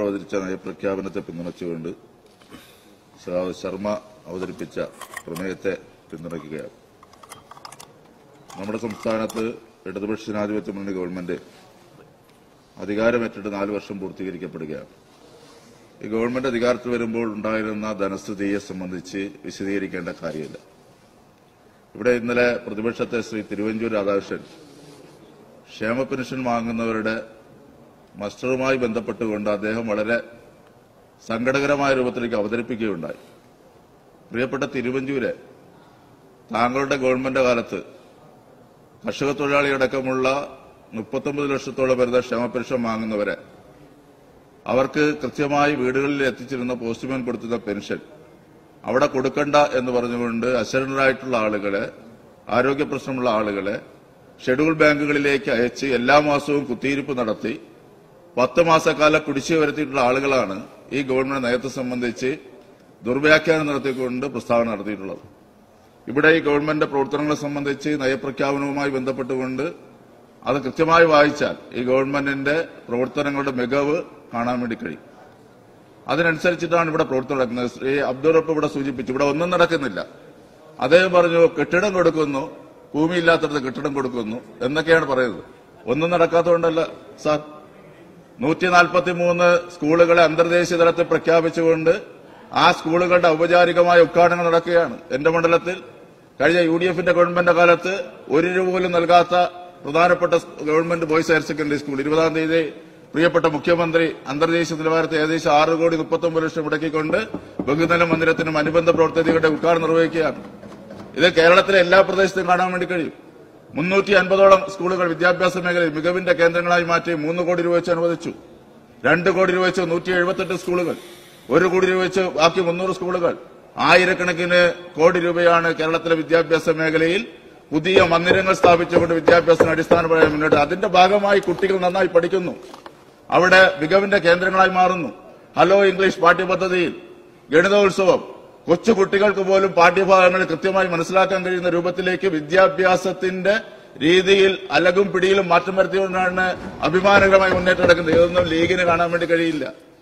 അവതരിച്ച നയപ്രഖ്യാപനത്തെ പിന്തുണച്ചുകൊണ്ട് സഖാവ് ശർമ്മ അവതരിപ്പിച്ച പ്രമേയത്തെ പിന്തുണയ്ക്കുകയാണ് നമ്മുടെ സംസ്ഥാനത്ത് ഇടതുപക്ഷ ജനാധിപത്യ മുന്നണി ഗവൺമെന്റ് അധികാരമേറ്റിട്ട് നാല് വർഷം പൂർത്തീകരിക്കപ്പെടുകയാണ് ഈ ഗവൺമെന്റ് അധികാരത്തിൽ വരുമ്പോൾ ഉണ്ടായിരുന്ന ധനസ്ഥിതിയെ സംബന്ധിച്ച് വിശദീകരിക്കേണ്ട കാര്യമില്ല ഇവിടെ ഇന്നലെ പ്രതിപക്ഷത്തെ ശ്രീ തിരുവഞ്ചൂർ രാധാകൃഷ്ണൻ ക്ഷേമ പെൻഷൻ വാങ്ങുന്നവരുടെ മസ്റ്ററുമായി ബന്ധപ്പെട്ടുകൊണ്ട് അദ്ദേഹം വളരെ സങ്കടകരമായ രൂപത്തിലേക്ക് അവതരിപ്പിക്കുകയുണ്ടായി പ്രിയപ്പെട്ട തിരുവഞ്ചൂര് താങ്കളുടെ ഗവൺമെന്റ് കാലത്ത് കർഷക തൊഴിലാളി അടക്കമുള്ള മുപ്പത്തൊമ്പത് ലക്ഷത്തോളം വരുന്ന ക്ഷേമ പെൻഷൻ വാങ്ങുന്നവരെ അവർക്ക് കൃത്യമായി വീടുകളിൽ എത്തിച്ചിരുന്ന പോസ്റ്റ്മാൻ കൊടുത്തുന്ന പെൻഷൻ അവിടെ കൊടുക്കണ്ട എന്ന് പറഞ്ഞുകൊണ്ട് അശരണരായിട്ടുള്ള ആളുകളെ ആരോഗ്യ പ്രശ്നമുള്ള ആളുകളെ ഷെഡ്യൂൾ ബാങ്കുകളിലേക്ക് അയച്ച് എല്ലാ മാസവും കുത്തിയിരിപ്പ് നടത്തി പത്ത് മാസക്കാലം കുടിശ്ശിക വരുത്തിയിട്ടുള്ള ആളുകളാണ് ഈ ഗവൺമെന്റ് നയത്തെ സംബന്ധിച്ച് ദുർവ്യാഖ്യാനം നടത്തിക്കൊണ്ട് പ്രസ്താവന നടത്തിയിട്ടുള്ളത് ഇവിടെ ഈ ഗവൺമെന്റ് പ്രവർത്തനങ്ങളെ സംബന്ധിച്ച് നയപ്രഖ്യാപനവുമായി ബന്ധപ്പെട്ടുകൊണ്ട് അത് കൃത്യമായി വായിച്ചാൽ ഈ ഗവൺമെന്റിന്റെ പ്രവർത്തനങ്ങളുടെ മികവ് കാണാൻ വേണ്ടി കഴിയും അതിനനുസരിച്ചിട്ടാണ് ഇവിടെ പ്രവർത്തനം നടക്കുന്നത് ശ്രീ അബ്ദുറപ്പ് ഇവിടെ സൂചിപ്പിച്ചു ഇവിടെ ഒന്നും നടക്കുന്നില്ല അദ്ദേഹം പറഞ്ഞു കെട്ടിടം കൊടുക്കുന്നു ഭൂമിയില്ലാത്തടത്ത് കെട്ടിടം കൊടുക്കുന്നു എന്നൊക്കെയാണ് പറയുന്നത് ഒന്നും നടക്കാത്തതുകൊണ്ടല്ല സാർ നൂറ്റി നാൽപ്പത്തി മൂന്ന് സ്കൂളുകളെ അന്തർദേശീയ തലത്തിൽ പ്രഖ്യാപിച്ചുകൊണ്ട് ആ സ്കൂളുകളുടെ ഔപചാരികമായ ഉദ്ഘാടനം നടക്കുകയാണ് എന്റെ മണ്ഡലത്തിൽ കഴിഞ്ഞ യു ഡി എഫിന്റെ ഗവൺമെന്റ് കാലത്ത് ഒരു രൂപ പോലും നൽകാത്ത പ്രധാനപ്പെട്ട government boys higher secondary school ഇരുപതാം തീയതി പ്രിയപ്പെട്ട മുഖ്യമന്ത്രി അന്തർദേശീയ നിലവാരത്തിൽ ഏകദേശം ആറ് കോടി മുപ്പത്തൊമ്പത് ലക്ഷം മുടക്കിക്കൊണ്ട് ബഹുനില മന്ദിരത്തിനും അനുബന്ധ പ്രവർത്തനങ്ങളുടെ ഉദ്ഘാടനം നിർവഹിക്കുകയാണ് ഇത് കേരളത്തിലെ എല്ലാ പ്രദേശത്തും കാണാൻ വേണ്ടി കഴിയും മുന്നൂറ്റി അൻപതോളം സ്കൂളുകൾ വിദ്യാഭ്യാസ മേഖലയിൽ മികവിന്റെ കേന്ദ്രങ്ങളായി മാറ്റി മൂന്ന് കോടി രൂപ വെച്ച് അനുവദിച്ചു രണ്ട് കോടി രൂപ വെച്ച് നൂറ്റി എഴുപത്തെട്ട് സ്കൂളുകൾ ഒരു കോടി രൂപ വെച്ച് ബാക്കി മുന്നൂറ് സ്കൂളുകൾ ആയിരക്കണക്കിന് കോടി രൂപയാണ് കേരളത്തിലെ വിദ്യാഭ്യാസ മേഖലയിൽ പുതിയ മന്ദിരങ്ങൾ സ്ഥാപിച്ചുകൊണ്ട് വിദ്യാഭ്യാസത്തിന് അടിസ്ഥാനപരമായി മുന്നോട്ട് അതിന്റെ ഭാഗമായി കുട്ടികൾ നന്നായി പഠിക്കുന്നു അവിടെ മികവിന്റെ കേന്ദ്രങ്ങളായി മാറുന്നു ഹലോ ഇംഗ്ലീഷ് പാഠ്യപദ്ധതിയിൽ ഗണിതോത്സവം കൊച്ചു കുട്ടികൾക്ക് പോലും പാഠ്യഭാഗങ്ങൾ കൃത്യമായി മനസ്സിലാക്കാൻ കഴിയുന്ന രൂപത്തിലേക്ക് വിദ്യാഭ്യാസത്തിന്റെ രീതിയിൽ അലകും പിടിയിലും മാറ്റം വരുത്തിക്കൊണ്ടാണ് അഭിമാനകരമായി മുന്നേറ്റം നടക്കുന്നത് ഇതൊന്നും ലീഗിന് കാണാൻ വേണ്ടി കഴിയില്ല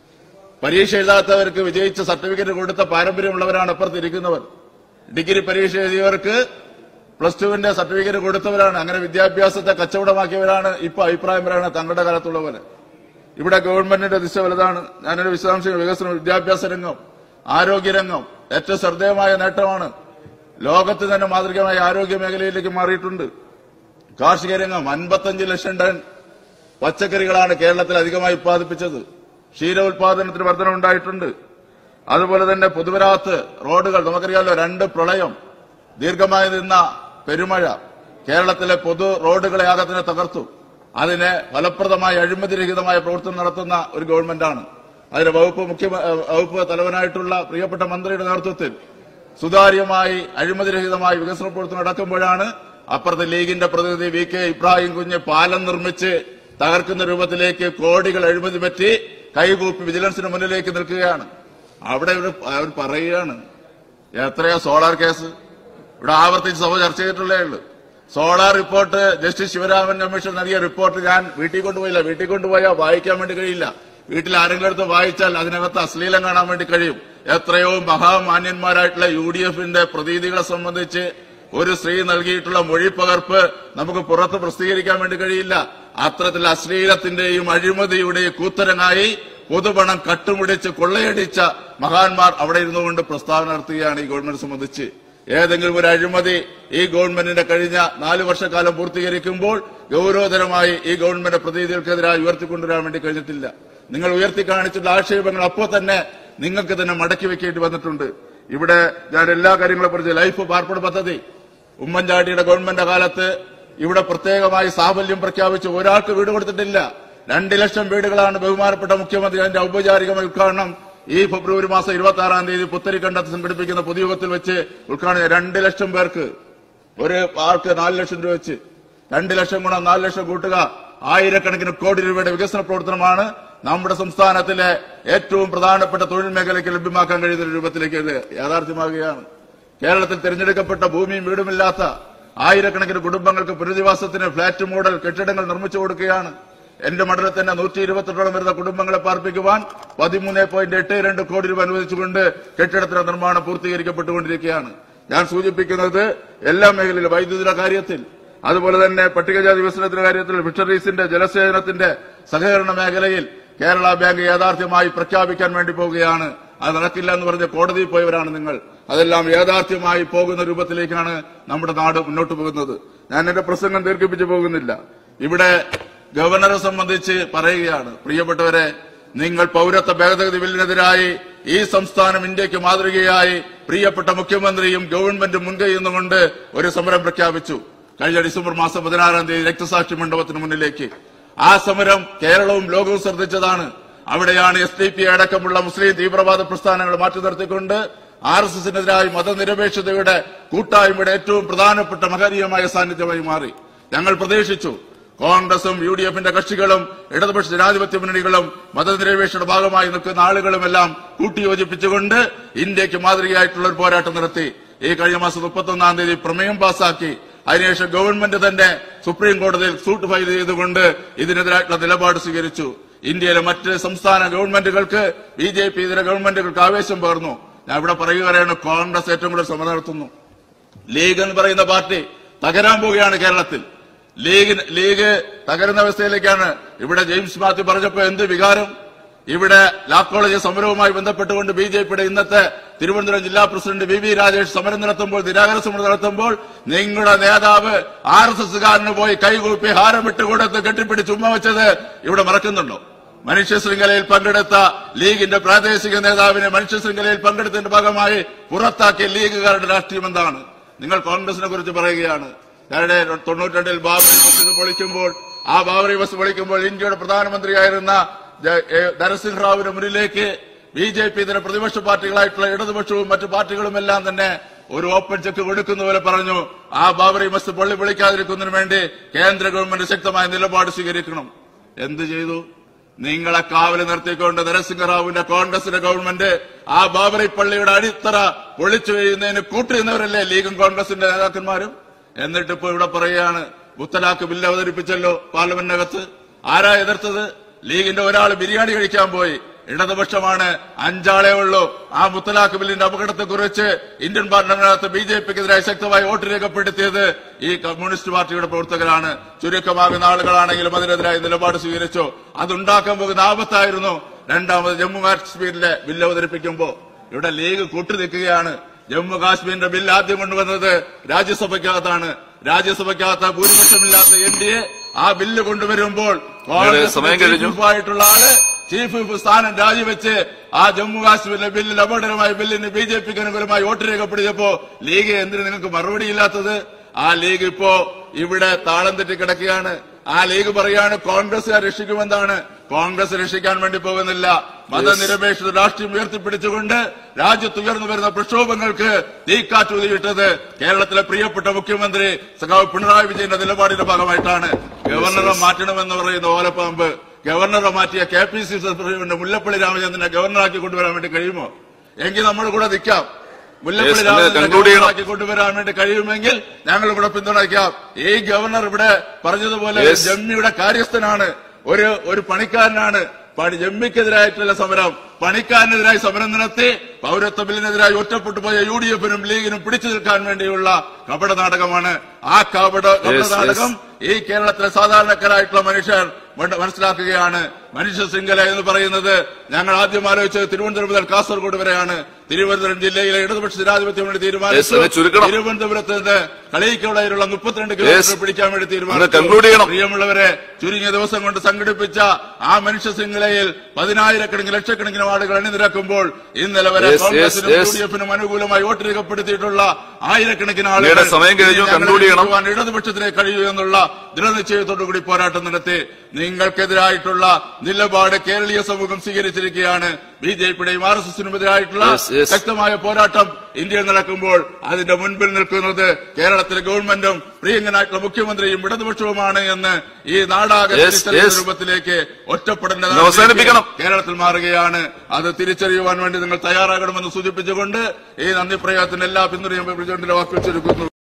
പരീക്ഷ എഴുതാത്തവർക്ക് വിജയിച്ച സർട്ടിഫിക്കറ്റ് കൊടുത്ത പാരമ്പര്യമുള്ളവരാണ് അപ്പുറത്തിരിക്കുന്നവർ ഡിഗ്രി പരീക്ഷ എഴുതിയവർക്ക് പ്ലസ് ടുവിന്റെ സർട്ടിഫിക്കറ്റ് കൊടുത്തവരാണ് അങ്ങനെ വിദ്യാഭ്യാസത്തെ കച്ചവടമാക്കിയവരാണ് ഇപ്പൊ അഭിപ്രായം പറയണ തങ്ങളുടെ കാലത്തുള്ളവര് ഇവിടെ ഗവൺമെന്റിന്റെ ദിശ വലുതാണ് ഞാനൊരു വിശദാംശങ്ങൾ വികസനം വിദ്യാഭ്യാസ രംഗം ആരോഗ്യരംഗം ഏറ്റവും ശ്രദ്ധേയമായ നേട്ടമാണ് ലോകത്ത് തന്നെ മാതൃകമായ ആരോഗ്യ മേഖലയിലേക്ക് മാറിയിട്ടുണ്ട് കാർഷിക രംഗം അൻപത്തഞ്ച് ലക്ഷം ടൺ പച്ചക്കറികളാണ് കേരളത്തിൽ അധികമായി ഉത്പാദിപ്പിച്ചത് ക്ഷീര ഉത്പാദനത്തിന് വർധന ഉണ്ടായിട്ടുണ്ട് അതുപോലെ തന്നെ പൊതുമരാത്ത് റോഡുകൾ നമുക്കറിയാമല്ലോ രണ്ട് പ്രളയം ദീർഘമായി നിന്ന പെരുമഴ കേരളത്തിലെ പൊതു റോഡുകളെ ആകെ തന്നെ തകർത്തു അതിനെ ഫലപ്രദമായ അഴിമതിരഹിതമായ പ്രവർത്തനം നടത്തുന്ന ഒരു ഗവൺമെന്റാണ് അതിന്റെ വകുപ്പ് മുഖ്യ വകുപ്പ് തലവനായിട്ടുള്ള പ്രിയപ്പെട്ട മന്ത്രിയുടെ നേതൃത്വത്തിൽ സുതാര്യമായി അഴിമതിരഹിതമായി വികസന പ്രവർത്തനം നടക്കുമ്പോഴാണ് അപ്പുറത്തെ ലീഗിന്റെ പ്രതിനിധി വി കെ ഇബ്രാഹിം കുഞ്ഞ് പാലം നിർമ്മിച്ച് തകർക്കുന്ന രൂപത്തിലേക്ക് കോടികൾ അഴിമതി പറ്റി കൈകൂപ്പി വിജിലൻസിന് മുന്നിലേക്ക് നിൽക്കുകയാണ് അവിടെ ഇവർ അവർ പറയുകയാണ് എത്രയാ സോളാർ കേസ് ഇവിടെ ആവർത്തിച്ച് സഭ ചർച്ച ചെയ്തിട്ടുള്ളേ ഉള്ളൂ solar report justice Sivaraman commission നൽകിയ റിപ്പോർട്ട് ഞാൻ വീട്ടിൽ കൊണ്ടുപോയില്ല വീട്ടിൽ കൊണ്ടുപോയാൽ വായിക്കാൻ വേണ്ടി കഴിയില്ല വീട്ടിൽ ആരെങ്കിലും അടുത്ത് വായിച്ചാൽ അതിനകത്ത് അശ്ലീലം കാണാൻ വേണ്ടി കഴിയും എത്രയോ മഹാമാന്യന്മാരായിട്ടുള്ള യു ഡി എഫിന്റെ പ്രതീതികളെ സംബന്ധിച്ച് ഒരു സ്ത്രീ നൽകിയിട്ടുള്ള മൊഴിപ്പകർപ്പ് നമുക്ക് പുറത്ത് പ്രസിദ്ധീകരിക്കാൻ വേണ്ടി കഴിയില്ല അത്തരത്തിൽ അശ്ലീലത്തിന്റെയും അഴിമതിയുടെയും കൂത്തരനായി പൊതുപണം കട്ടുമുടിച്ച് കൊള്ളയടിച്ച മഹാന്മാർ അവിടെ ഇരുന്നുകൊണ്ട് പ്രസ്താവന നടത്തുകയാണ് ഈ ഗവൺമെന്റ് സംബന്ധിച്ച് ഏതെങ്കിലും ഒരു അഴിമതി ഈ ഗവൺമെന്റിന്റെ കഴിഞ്ഞ നാല് വർഷക്കാലം പൂർത്തീകരിക്കുമ്പോൾ ഗൗരവതരമായി ഈ ഗവൺമെന്റ് പ്രതിനിധികൾക്കെതിരായി ഉയർത്തിക്കൊണ്ടുവരാൻ വേണ്ടി കഴിഞ്ഞിട്ടില്ല നിങ്ങൾ ഉയർത്തി കാണിച്ചിട്ടുള്ള ആക്ഷേപങ്ങൾ അപ്പോൾ തന്നെ നിങ്ങൾക്ക് തന്നെ മടക്കി വെക്കേണ്ടി വന്നിട്ടുണ്ട് ഇവിടെ ഞാൻ എല്ലാ കാര്യങ്ങളെ കുറിച്ച് ലൈഫ് പാർപ്പിട പദ്ധതി ഉമ്മൻചാണ്ടിയുടെ ഗവൺമെന്റ് കാലത്ത് ഇവിടെ പ്രത്യേകമായി സാഫല്യം പ്രഖ്യാപിച്ച് ഒരാൾക്ക് വീട് കൊടുത്തിട്ടില്ല രണ്ട് ലക്ഷം വീടുകളാണ് ബഹുമാനപ്പെട്ട മുഖ്യമന്ത്രി അതിന്റെ ഔപചാരികമായ ഉദ്ഘാടനം ഈ ഫെബ്രുവരി മാസം ഇരുപത്തി ആറാം തീയതി പുത്തരിക്കണ്ടത്ത് സംഘടിപ്പിക്കുന്ന പൊതുയോഗത്തിൽ വെച്ച് ഉദ്ഘാടനം രണ്ട് ലക്ഷം പേർക്ക് ഒരു ആൾക്ക് നാല് ലക്ഷം രൂപ വെച്ച് രണ്ട് ലക്ഷം ഗുണം നാല് ലക്ഷം കൂട്ടുക ആയിരക്കണക്കിന് കോടി രൂപയുടെ വികസന പ്രവർത്തനമാണ് നമ്മുടെ സംസ്ഥാനത്തിലെ ഏറ്റവും പ്രധാനപ്പെട്ട തൊഴിൽ മേഖലയ്ക്ക് ലഭ്യമാക്കാൻ കഴിയുന്ന രൂപത്തിലേക്ക് ഇത് യാഥാർത്ഥ്യമാകുകയാണ് കേരളത്തിൽ തിരഞ്ഞെടുക്കപ്പെട്ട ഭൂമിയും വീടുമില്ലാത്ത ആയിരക്കണക്കിന് കുടുംബങ്ങൾക്ക് പുനരധിവാസത്തിന് ഫ്ളാറ്റ് മോഡൽ കെട്ടിടങ്ങൾ നിർമ്മിച്ചു കൊടുക്കുകയാണ് എന്റെ മണ്ഡലത്തിൽ തന്നെ നൂറ്റി ഇരുപത്തെട്ടോളം വരുന്ന കുടുംബങ്ങളെ പാർപ്പിക്കുവാൻ പതിമൂന്ന് പോയിന്റ് എട്ട് രണ്ട് കോടി രൂപ അനുവദിച്ചുകൊണ്ട് കെട്ടിടത്തിന്റെ നിർമ്മാണം പൂർത്തീകരിക്കപ്പെട്ടുകൊണ്ടിരിക്കുകയാണ് ഞാൻ സൂചിപ്പിക്കുന്നത് എല്ലാ മേഖലയിലും വൈദ്യുതിയുടെ കാര്യത്തിൽ അതുപോലെ തന്നെ പട്ടികജാതി വികസനത്തിന്റെ കാര്യത്തിൽ ഫിഷറീസിന്റെ ജലസേചനത്തിന്റെ സഹകരണ മേഖലയിൽ കേരള ബാങ്ക് യാഥാർത്ഥ്യമായി പ്രഖ്യാപിക്കാൻ വേണ്ടി പോവുകയാണ് അത് നടക്കില്ല എന്ന് പറഞ്ഞ് കോടതിയിൽ പോയവരാണ് നിങ്ങൾ അതെല്ലാം യാഥാർത്ഥ്യമായി പോകുന്ന രൂപത്തിലേക്കാണ് നമ്മുടെ നാട് മുന്നോട്ട് പോകുന്നത് ഞാൻ എന്റെ പ്രസംഗം ദീർഘിപ്പിച്ചു പോകുന്നില്ല ഇവിടെ ഗവർണറെ സംബന്ധിച്ച് പറയുകയാണ് പ്രിയപ്പെട്ടവരെ നിങ്ങൾ പൌരത്വ ഭേദഗതി ബില്ലിനെതിരായി ഈ സംസ്ഥാനം ഇന്ത്യക്ക് മാതൃകയായി പ്രിയപ്പെട്ട മുഖ്യമന്ത്രിയും ഗവൺമെന്റും മുൻകൈ നിന്നുകൊണ്ട് ഒരു സമരം പ്രഖ്യാപിച്ചു കഴിഞ്ഞ ഡിസംബർ മാസം പതിനാറാം തീയതി രക്തസാക്ഷി മണ്ഡപത്തിന് മുന്നിലേക്ക് ആ സമരം കേരളവും ലോകവും ശ്രദ്ധിച്ചതാണ് അവിടെയാണ് എസ് ഡി പി അടക്കമുള്ള മുസ്ലിം തീവ്രവാദ പ്രസ്ഥാനങ്ങൾ മാറ്റി നിർത്തിക്കൊണ്ട് ആർ എസ് എസിനെതിരായി മതനിരപേക്ഷതയുടെ കൂട്ടായ്മയുടെ ഏറ്റവും പ്രധാനപ്പെട്ട മഹനീയമായ സാന്നിധ്യമായി മാറി ഞങ്ങൾ പ്രതീക്ഷിച്ചു കോൺഗ്രസും യു ഡി എഫിന്റെ കക്ഷികളും ഇടതുപക്ഷ ജനാധിപത്യ മുന്നണികളും മതനിരപേക്ഷയുടെ ഭാഗമായി നിൽക്കുന്ന ആളുകളുമെല്ലാം കൂട്ടിയോജിപ്പിച്ചുകൊണ്ട് ഇന്ത്യക്ക് മാതൃകയായിട്ടുള്ള ഒരു പോരാട്ടം നടത്തി ഈ കഴിഞ്ഞ മാസം മുപ്പത്തൊന്നാം തീയതി പ്രമേയം പാസാക്കി അതിനുശേഷം ഗവൺമെന്റ് തന്നെ സുപ്രീം കോടതിയിൽ സൂട്ട് ഫയൽ ചെയ്തുകൊണ്ട് ഇതിനെതിരായിട്ടുള്ള നിലപാട് സ്വീകരിച്ചു ഇന്ത്യയിലെ മറ്റ് സംസ്ഥാന ഗവൺമെന്റുകൾക്ക് ബി ജെ പി ഇതര ഗവൺമെന്റുകൾക്ക് ആവേശം പകർന്നു ഞാൻ ഇവിടെ പറയുകയാണ് കോൺഗ്രസ് ഏറ്റവും കൂടുതൽ സമരം നടത്തുന്നു ലീഗ് എന്ന് പറയുന്ന പാർട്ടി തകരാൻ പോവുകയാണ് കേരളത്തിൽ ലീഗ് ലീഗ് തകരുന്ന അവസ്ഥയിലേക്കാണ് ഇവിടെ ജെയിംസ് മാത്യു പറഞ്ഞപ്പോ എന്ത് വികാരം ഇവിടെ ലാ കോളേജ് സമരവുമായി ബന്ധപ്പെട്ടുകൊണ്ട് ബി ജെ പിയുടെ ഇന്നത്തെ തിരുവനന്തപുരം ജില്ലാ പ്രസിഡന്റ് വി വി രാജേഷ് സമരം നടത്തുമ്പോൾ നിരാകരണ സമരം നടത്തുമ്പോൾ നിങ്ങളുടെ നേതാവ് ആർ എസ് എസ്സുകാരന് പോയി കൈകൂപ്പി ഹാരമിട്ട് കൊടുത്ത് കെട്ടിപ്പിടിച്ച് ഉമ്മ വെച്ചത് ഇവിടെ മറക്കുന്നുണ്ടോ മനുഷ്യ ശൃംഖലയിൽ പങ്കെടുത്ത ലീഗിന്റെ പ്രാദേശിക നേതാവിനെ മനുഷ്യ ശൃംഖലയിൽ പങ്കെടുത്തതിന്റെ ഭാഗമായി പുറത്താക്കിയ ലീഗുകാരുടെ രാഷ്ട്രീയം എന്താണ് നിങ്ങൾ കോൺഗ്രസിനെ കുറിച്ച് പറയുകയാണ് ഞങ്ങളുടെ തൊണ്ണൂറ്റിരണ്ടിൽ ബാബറി മസ്ജിദ് പൊളിക്കുമ്പോൾ ആ ബാബറി മസ്ജിദ് പൊളിക്കുമ്പോൾ ഇന്ത്യയുടെ പ്രധാനമന്ത്രിയായിരുന്ന ജ- എ, നരസിംഹ റാവുവിന്റെ മുന്നിലേക്ക് ബി ജെ പി ഇതര പ്രതിപക്ഷ പാർട്ടികളായിട്ടുള്ള ഇടതുപക്ഷവും മറ്റു പാർട്ടികളും എല്ലാം തന്നെ ഒരു ഓപ്പൺ ചെക്ക് കൊടുക്കുന്ന പോലെ പറഞ്ഞു ആ ബാബറി മസ്ജിദ് പള്ളി പൊളിക്കാതിരിക്കുന്നതിന് വേണ്ടി കേന്ദ്ര ഗവൺമെന്റ് ശക്തമായ നിലപാട് സ്വീകരിക്കണം എന്ത് ചെയ്തു നിങ്ങളെ കാവല് നിർത്തിക്കൊണ്ട് നരസിംഹറാവുവിന്റെ കോൺഗ്രസിന്റെ ഗവൺമെന്റ് ആ ബാബറി പള്ളിയുടെ അടിത്തറ പൊളിച്ചു കഴിയുന്നതിന് കൂട്ടുനിന്നവരല്ലേ ലീഗും കോൺഗ്രസിന്റെ നേതാക്കന്മാരും എന്നിട്ട് ഇപ്പൊ ഇവിടെ പറയുകയാണ് മുത്തലാഖ് ബില്ല് അവതരിപ്പിച്ചല്ലോ പാർലമെന്റിനകത്ത് ആരാ എതിർത്തത് ലീഗിന്റെ ഒരാൾ ബിരിയാണി കഴിക്കാൻ പോയി ഇടതുപക്ഷമാണ് അഞ്ചാളേ ഉള്ളൂ ആ മുത്തലാഖ് ബില്ലിന്റെ അപകടത്തെക്കുറിച്ച് ഇന്ത്യൻ പാർലമെന്റിനകത്ത് ബി ജെ പിക്കെതിരായി ശക്തമായി വോട്ട് രേഖപ്പെടുത്തിയത് ഈ കമ്മ്യൂണിസ്റ്റ് പാർട്ടിയുടെ പ്രവർത്തകരാണ് ചുരുക്കമാകുന്ന ആളുകളാണെങ്കിലും അതിനെതിരായി നിലപാട് സ്വീകരിച്ചു അതുണ്ടാക്കാൻ പോകുന്ന ആപത്തായിരുന്നു രണ്ടാമത് ജമ്മു കാശ്മീരിലെ ബില്ല് അവതരിപ്പിക്കുമ്പോൾ ഇവിടെ ലീഗ് കൂട്ടുനിൽക്കുകയാണ് ജമ്മു കാശ്മീരിന്റെ ബില്ല് ആദ്യം കൊണ്ടുവന്നത് രാജ്യസഭയ്ക്കകത്താണ് രാജ്യസഭയ്ക്കകത്ത് ഭൂരിപക്ഷമില്ലാത്ത എൻ ഡി എ ആ ബില്ല് കൊണ്ടുവരുമ്പോൾ സമയം കഴിഞ്ഞു. ചീഫ് ആയിട്ടുള്ള ആള് ചീഫ് വിപ്പ് സ്ഥാനം രാജിവെച്ച് ആ ജമ്മു കാശ്മീരിലെ ബില്ലിൽ അപകടകരമായ ബില്ലിന് ബി ജെ പിക്ക് അനുകൂലമായി വോട്ട് രേഖപ്പെടുത്തിയപ്പോ ലീഗ് എന്തിന് നിങ്ങൾക്ക് മറുപടിയില്ലാത്തത് ആ ലീഗ് ഇപ്പോ ഇവിടെ താളം തെറ്റി കിടക്കുകയാണ് ആ ലീഗ് പറയാണ് കോൺഗ്രസ് രക്ഷിക്കുമെന്നാണ് കോൺഗ്രസ് രക്ഷിക്കാൻ വേണ്ടി പോകുന്നില്ല മതനിരപേക്ഷത രാഷ്ട്രീയം ഉയർത്തിപ്പിടിച്ചുകൊണ്ട് രാജ്യത്ത് ഉയർന്നു വരുന്ന പ്രക്ഷോഭങ്ങൾക്ക് തീക്കാറ്റുതിയിട്ടത് കേരളത്തിലെ പ്രിയപ്പെട്ട മുഖ്യമന്ത്രി സഖാവ് പിണറായി വിജയന്റെ നിലപാടിന്റെ ഭാഗമായിട്ടാണ് ഗവർണറെ മാറ്റണമെന്ന് പറയുന്ന ഓലപ്പാമ്പ് ഗവർണറെ മാറ്റിയ K P C C president Mullappally രാമചന്ദ്രനെ ഗവർണറാക്കി കൊണ്ടുവരാൻ വേണ്ടി കഴിയുമോ എങ്കിൽ നമ്മൾ കൂടെ നിൽക്കാം മുല്ലപ്പള്ളി Yes, ഒന്ന് രാമചന്ദ്രനെ conclude ചെയ്യണം. ഗവർണറാക്കി കൊണ്ടുവരാൻ വേണ്ടി കഴിയുമെങ്കിൽ ഞങ്ങൾ ഇവിടെ പിന്തുണയ്ക്കാം ഈ ഗവർണർ ഇവിടെ പറഞ്ഞതുപോലെ Yes. ജമ്മിയുടെ കാര്യസ്ഥനാണ് ഒരു ഒരു പണിക്കാരനാണ് പണി ജമ്മിക്കെതിരായിട്ടുള്ള സമരം പണിക്കാരനെതിരായി സമരം നടത്തി പൗരത്വ ബില്ലിനെതിരായി ഒറ്റപ്പെട്ടു പോയ യു ഡി എഫിനും ലീഗിനും പിടിച്ചു നിൽക്കാൻ വേണ്ടിയുള്ള കപട നാടകമാണ് ആ കപട കപട yes. നാടകം ഈ കേരളത്തിലെ സാധാരണക്കാരായിട്ടുള്ള മനുഷ്യർ മണ്ട- മനസ്സിലാക്കുകയാണ് മനുഷ്യ ശൃംഖല എന്ന് പറയുന്നത് ഞങ്ങൾ ആദ്യം ആലോചിച്ചത് തിരുവനന്തപുരം മുതൽ കാസർഗോഡ് വരെയാണ് തിരുവനന്തപുരം ജില്ലയിലെ ഇടതുപക്ഷ ജനാധിപത്യ മുന്നണി Yes, തീരുമാനിച്ചു ഒന്ന് ചുരുക്കണം. തിരുവനന്തപുരത്ത് നിന്ന് കളിയിക്കുള്ളതിലുള്ള മുപ്പത്തിരണ്ട് കിലോമീറ്റർ പിടിക്കാൻ വേണ്ടി ഒന്ന് conclude ചെയ്യണം. പ്രിയമുള്ളവരെ ചുരുങ്ങിയ ദിവസം കൊണ്ട് സംഘടിപ്പിച്ച ആ മനുഷ്യ ശൃംഖലയിൽ പതിനായിരക്കണക്കിന് ലക്ഷക്കണക്കിന് ആളുകൾ അണിനിരക്കുമ്പോൾ ഇന്നലെ വരെ Yes, yes, കോൺഗ്രസിനും yes. യു ഡി എഫിനും അനുകൂലമായി വോട്ട് രേഖപ്പെടുത്തിയിട്ടുള്ള ആയിരക്കണക്കിന് ആളുകൾ അങ്ങയുടെ സമയം കഴിഞ്ഞു. ഇനി ഞങ്ങളെ conclude ചെയ്യണം. രക്ഷിക്കുവാൻ ഇടതുപക്ഷത്തിനെ കഴിയൂ എന്നുള്ള ദൃഢനിശ്ചയത്തോടുകൂടി പോരാട്ടം നടത്തി നിങ്ങൾക്കെതിരായിട്ടുള്ള നിലപാട് കേരളീയ സമൂഹം സ്വീകരിച്ചിരിക്കുകയാണ് ബി ജെ പിയുടെയും ആർ എസ് എസിനും എതിരായിട്ടുള്ള Yes, yes. ശക്തമായ പോരാട്ടം ഇന്ത്യയിൽ നടക്കുമ്പോൾ അതിന്റെ മുൻപിൽ നിൽക്കുന്നത് കേരളത്തിലെ ഗവൺമെന്റും പ്രിയങ്കനായിട്ടുള്ള മുഖ്യമന്ത്രിയും ഇടതുപക്ഷവുമാണ് എന്ന് ഈ നാടാകെ Yes, തിരിച്ചറിയുന്ന yes. രൂപത്തിലേക്ക് ഒറ്റപ്പെടേണ്ട ഒന്ന് അവസാനിപ്പിക്കണം. കേരളത്തിൽ മാറുകയാണ് അത് തിരിച്ചറിയുവാൻ വേണ്ടി നിങ്ങൾ തയ്യാറാകണമെന്ന് സൂചിപ്പിച്ചുകൊണ്ട് ഈ നന്ദി പ്രയോഗത്തിന് എല്ലാ പിന്തുണയും പ്രസിഡന്റിന്റെ വാക്കുവെച്ചിരിക്കുന്നു